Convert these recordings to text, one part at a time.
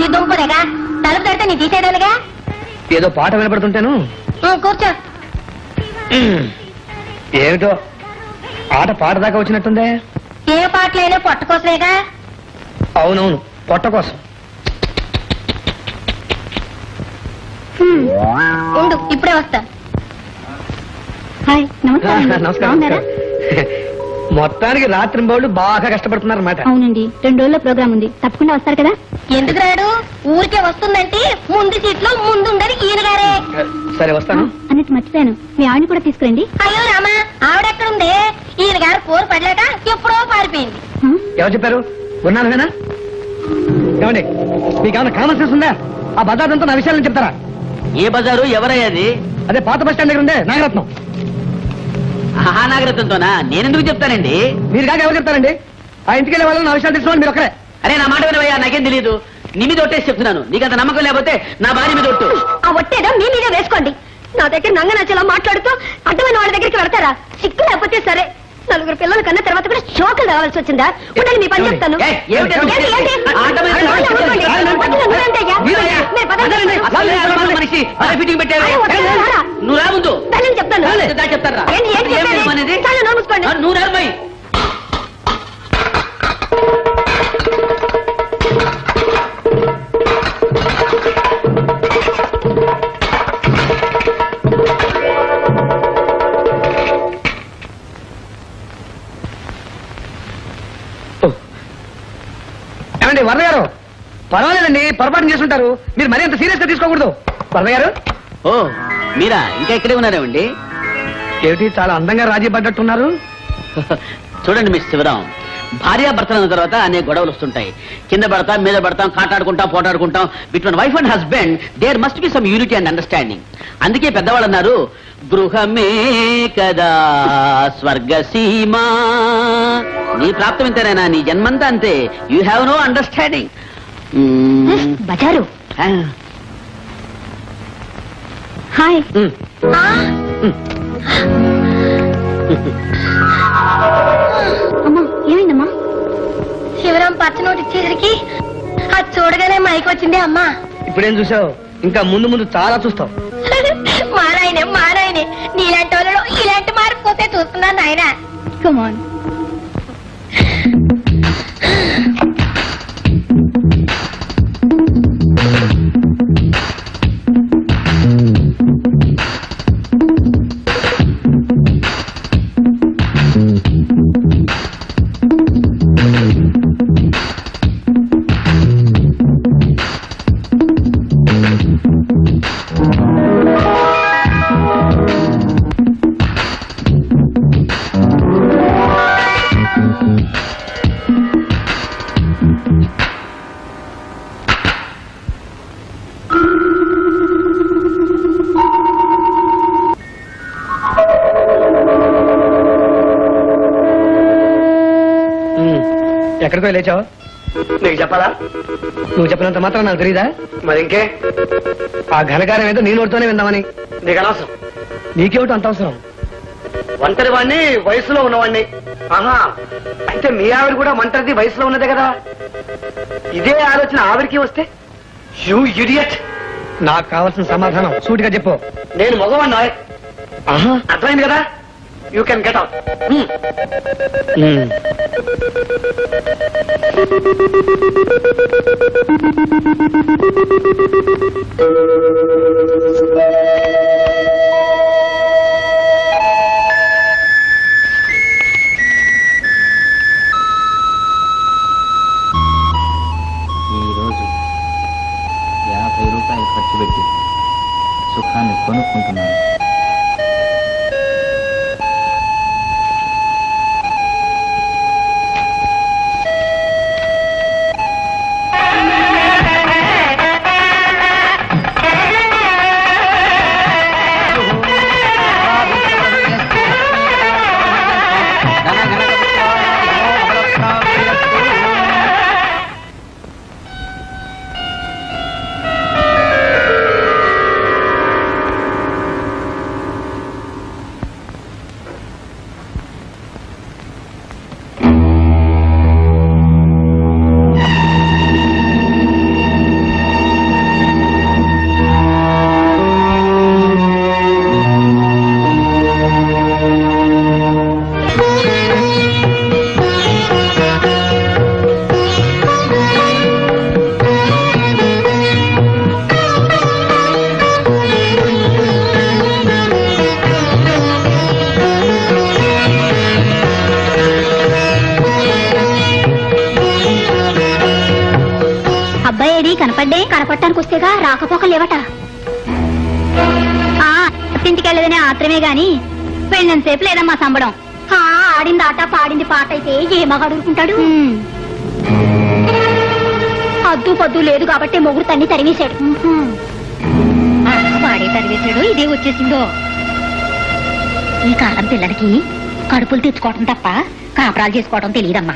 నీ దుంపదేగా తలుపు తడితే నీ తీసేదానిగా ఏదో పాట వినపడుతుంటాను ఉం, కూర్చో ఏమిటో ఆట పాట దాకా వచ్చినట్టుందే ఏ పాటలైనా పొట్టకోసమేగా అవునవును పొట్ట కోసం హ్మ్. ఉండు ఇప్పుడే వస్తా హాయ్ నమస్కారం మొత్తానికి రాత్రి బౌళ్ళు బాగా కష్టపడుతున్నారు అనమాట అవునండి రెండు రోజుల ప్రోగ్రామ్ ఉంది తప్పకుండా వస్తారు కదా ఎందుకు రాడు ఊరికే వస్తుందంటే ముందు సీట్ లో ముందుండని ఈయన గారే సరే వస్తాను అన్నట్టు మర్చిపోయాను మీ ఆవిడ కూడా తీసుకురండి అయ్యో రామా ఆవిడెక్కడుంది ఈయన గారు పోరు పడలేక ఎప్పుడో పారిపోయింది ఎవరు చెప్పారు ఉన్నాను నేనా ఏమండి మీకు ఏమైనా కామన్ సెన్స్ ఉందా ఆ బజార్దంతా నా విషయాలను చెప్తారా ఏ బజారు ఎవరయ్యాది అదే పాత బస్ స్టాండ్ దగ్గర ఉందే నాగరత్నం మహానాగరత్నంతోనా నేనెందుకు చెప్తానండి మీరు కాక ఎవరు చెప్తారండి ఆ ఇంటికి వెళ్ళే వాళ్ళు నా విషయాలు తెలుసుకోండి మీరు ఒక్కరే అరే నా మాట వినవయ్యా నాకేం తెలియదు నీ మీద ఒట్టేసి చెప్తున్నాను నీకంత నమ్మకం లేకపోతే నా భార్య మీద ఒట్టు ఆ ఒట్టేదో మీ మీదే వేసుకోండి నా దగ్గర నంగ నచ్చలా మాట్లాడుతూ అడ్డమైన వాళ్ళ దగ్గరికి వెళ్తారా సిక్కు లేకపోతే సరే నలుగురు పిల్లల కన్నా తర్వాత కూడా షోకులు రావాల్సి వచ్చిందా ఉండండి మీ పని చెప్తాను ఏయ్, ఏమిటి అది? ఏంటి, ఏంటి? ఆటమైన ఊరుకోండి, ఊరుకోండి. పట్టుకుని నువ్వేంటయ్యా? వీరయ్య, మీరు పదండి. అదే, అదే, అదే, మనిషి అదే ఫిట్టింగ్ పెట్టావే అరే, వద్దు, రారా. నువ్వు రా ముందు తల్లిని చెప్తాను దా చెప్తాను ఏంటి, ఏంటి చెప్పేది? చాలు, నోరు మూసుకోండి. నువ్వు రామయ్య ఏమండి వరద గారు పర్వాలేదండి పొరపాటు చేస్తుంటారు మీరు మరీ అంత సీరియస్ గా తీసుకోకూడదు వరద గారు ఓ మీరా ఇంకా ఇక్కడే ఉన్నారేమండి ఏమిటి చాలా అందంగా రాజీ పడ్డట్టున్నారు చూడండి మిస్ శివరాం భార్యాభర్తలు అన్న తర్వాత అనేక గొడవలు వస్తుంటాయి కింద పడతాం మీద పడతాం కాటాడుకుంటాం పోటాడుకుంటాం between wife and husband there must be some unity and understanding అందుకే పెద్దవాళ్ళు అన్నారు గృహమే కదా స్వర్గసీమా నీ ప్రాప్తం ఇంతేనైనా నీ జన్మంతా అంతే యూ హ్యావ్ నో అండర్స్టాండింగ్ బజారు హాయ్ ఉమ్, ఉమ్. అమ్మా ఏమైందమ్మా శివరాం పచ్చ నోటు ఇచ్చేసరికి అది చూడగానే మైకి వచ్చింది అమ్మా ఇప్పుడేం చూసావు ఇంకా ముందు ముందు చాలా చూస్తావు మారాయనే మారాయనే నీలాంటి వాళ్ళు ఇలాంటి మారిపోతే చూస్తున్నాను నాయన కమాన్ ఉమ్, ఎక్కడికో లేచావు నీకు చెప్పాలా నువ్వు చెప్పినంత మాత్రం నాకు తెలియదా మరి ఇంకే ఆ ఘనకారం ఏదో నీ నోటితోనే విందామని నీకు అనవసరం నీకేమిటి అంత అవసరం ఒంటరి వాడిని వయసులో ఉన్నవాడిని ఆహా అయితే మీ ఆవిడ కూడా ఒంటరిది వయసులో ఉన్నదే కదా ఇదే ఆలోచన ఆవిడకి వస్తే యూ ఇడియట్ నాకు కావాల్సిన సమాధానం సూటిగా చెప్పు నేను మగవాడినా ఆహా అర్థమైంది కదా యూ కెన్ గెట్ అవుట్ ఈరోజు యాభై రూపాయలు ఖర్చు పెట్టి సుఖాన్ని కొనుక్కుంటున్నాను కనపడ్డే కనపడటానికి వస్తేగా రాకపోక లేవట ఆ ఇంటికి వెళ్ళదనే ఆత్రమే గాని పెళ్ళంతసేపు లేదమ్మా సంబడం ఆ, ఆడింది ఆట పాడింది పాట అయితే ఏ మగాడు ఊరుకుంటాడు అద్దు పద్దు లేదు కాబట్టి మొగుడు తన్ని తరివేశాడు ఆ, వాడే తరివేశాడు ఇదే వచ్చేసిందో ఈ కాలం పిల్లలకి కడుపులు తెచ్చుకోవటం తప్ప కాపురాలు చేసుకోవటం తెలియదమ్మా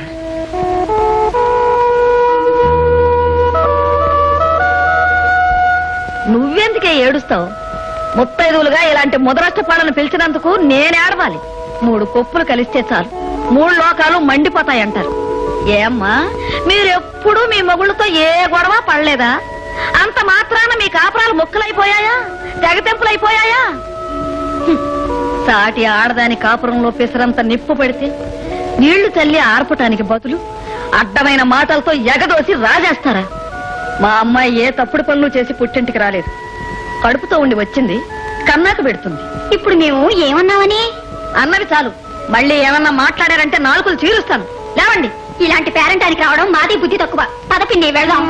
నువ్వెందుకే ఏడుస్తావు ముత్తైదులుగా ఇలాంటి ముదరష్టపాలను పిలిచినందుకు నేనేడవాలి మూడు కొప్పులు కలిస్తే చాలు మూడు లోకాలు మండిపోతాయంటారు ఏమ్మా మీరెప్పుడు మీ మొగుళ్ళతో ఏ గొడవ పడలేదా అంత మాత్రాన మీ కాపురాలు ముక్కలైపోయాయా తెగతెంపులైపోయాయా హ్మ్. సాటి ఆడదాని కాపురంలో పిసరంత నిప్పు పెడితే నీళ్లు చల్లి ఆర్పటానికి బదులు అడ్డమైన మాటలతో ఎగదోసి రాజేస్తారా మా అమ్మాయి ఏ తప్పుడు పనులు చేసి పుట్టింటికి రాలేదు కడుపుతో ఉండి వచ్చింది కన్నాకు పెడుతుంది ఇప్పుడు మేము ఏమన్నామని అన్నవి చాలు మళ్ళీ ఏమన్నా మాట్లాడారంటే నాలుగులు చీరుస్తాను లేవండి ఇలాంటి పేరెంటానికి రావడం మాది బుద్ధి తక్కువ పదపిండి వెళ్దాం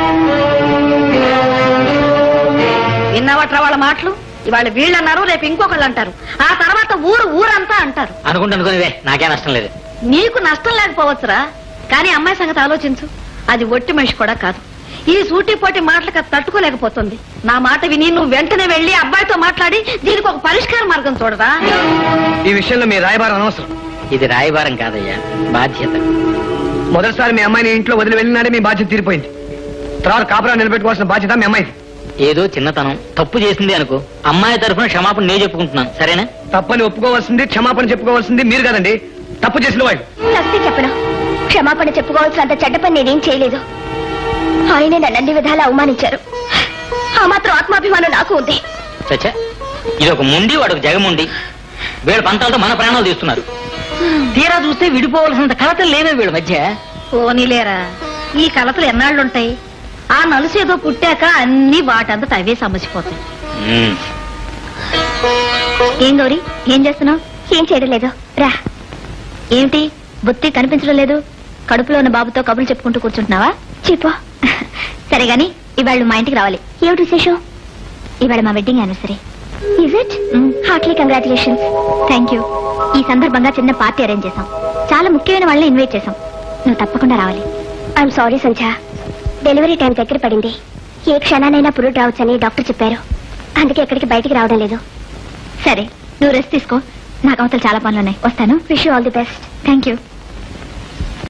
విన్నావట్రా వాళ్ళ మాటలు ఇవాళ వీళ్ళు అన్నారు రేపు ఇంకొకళ్ళు అంటారు ఆ తర్వాత ఊరు ఊరంతా అంటారు అనుకుంటా అనుకునేవే నాకే నష్టం లేదు నీకు నష్టం లేకపోవచ్చురా కానీ అమ్మాయి సంగతి ఆలోచించు అది ఒట్టి మనిషి కూడా కాదు ఈ సూటి పోటీ మాటలకు అది తట్టుకోలేకపోతుంది నా మాట విని నువ్వు వెంటనే వెళ్ళి అబ్బాయితో మాట్లాడి దీనికి ఒక పరిష్కార మార్గం చూడరా ఈ విషయంలో మీ రాయబారం అనవసరం ఇది రాయబారం కాదయ్యా బాధ్యత మొదటిసారి మీ అమ్మాయిని ఇంట్లో వదిలి వెళ్ళినాడే మీ బాధ్యత తీరిపోయింది తర్వాత కాపురా నిలబెట్టుకోవాల్సిన బాధ్యత మీ అమ్మాయిది ఏదో చిన్నతనం తప్పు చేసింది అనుకో అమ్మాయి తరఫున క్షమాపణ నేను చెప్పుకుంటున్నాను సరేనా తప్పని ఒప్పుకోవాల్సింది క్షమాపణ చెప్పుకోవాల్సింది మీరు కదండి తప్పు చేసిన వాళ్ళు సస్తే చెప్పను క్షమాపణ చెప్పుకోవాల్సినంత చెడ్డ పని నేనేం చేయలేదు ఆయనే నన్ను అన్ని విధాలా అవమానించారు ఆ మాత్రం ఆత్మాభిమానం నాకు ఉంది చచ్చా ఇది ఒక ముండి వాడు ఒక జగముండి వీళ్ళ పంతాలతో మన ప్రాణాలు తీస్తున్నారు తీరా చూస్తే విడిపోవలసినంత కలతలు లేవే వీళ్ళ మధ్య పోనీలేరా ఈ కలతలు ఎన్నాళ్ళుంటాయి ఆ నలుసు ఏదో పుట్టాక అన్ని వాటంతట అవే సమసిపోతాయి ఉమ్. ఏం గౌరీ ఏం చేస్తున్నావు ఏం చేయడం లేదు రా ఏమిటి బుత్తి కనిపించడం లేదు కడుపులో ఉన్న బాబుతో కబుర్లు చెప్పుకుంటూ కూర్చుంటున్నావా చెప్పు సరే గాని ఇవాళ మా ఇంటికి రావాలి ఏమిటి విశేషం ఇవాళ మా wedding anniversary is it heartly congratulations thank you ఈ సందర్భంగా చిన్న పార్టీ అరేంజ్ చేశాం చాలా ముఖ్యమైన వాళ్ళని ఇన్వైట్ చేశాం నువ్వు తప్పకుండా రావాలి I'm sorry Sandhya delivery time దగ్గర పడింది ఏ క్షణానైనా పురుడు రావచ్చని డాక్టర్ చెప్పారు అందుకే ఎక్కడికి బయటికి రావడం లేదు సరే నువ్వు రెస్ట్ తీసుకో నాకు అవతల చాలా పనులు ఉన్నాయి వస్తాను wish all the best thank you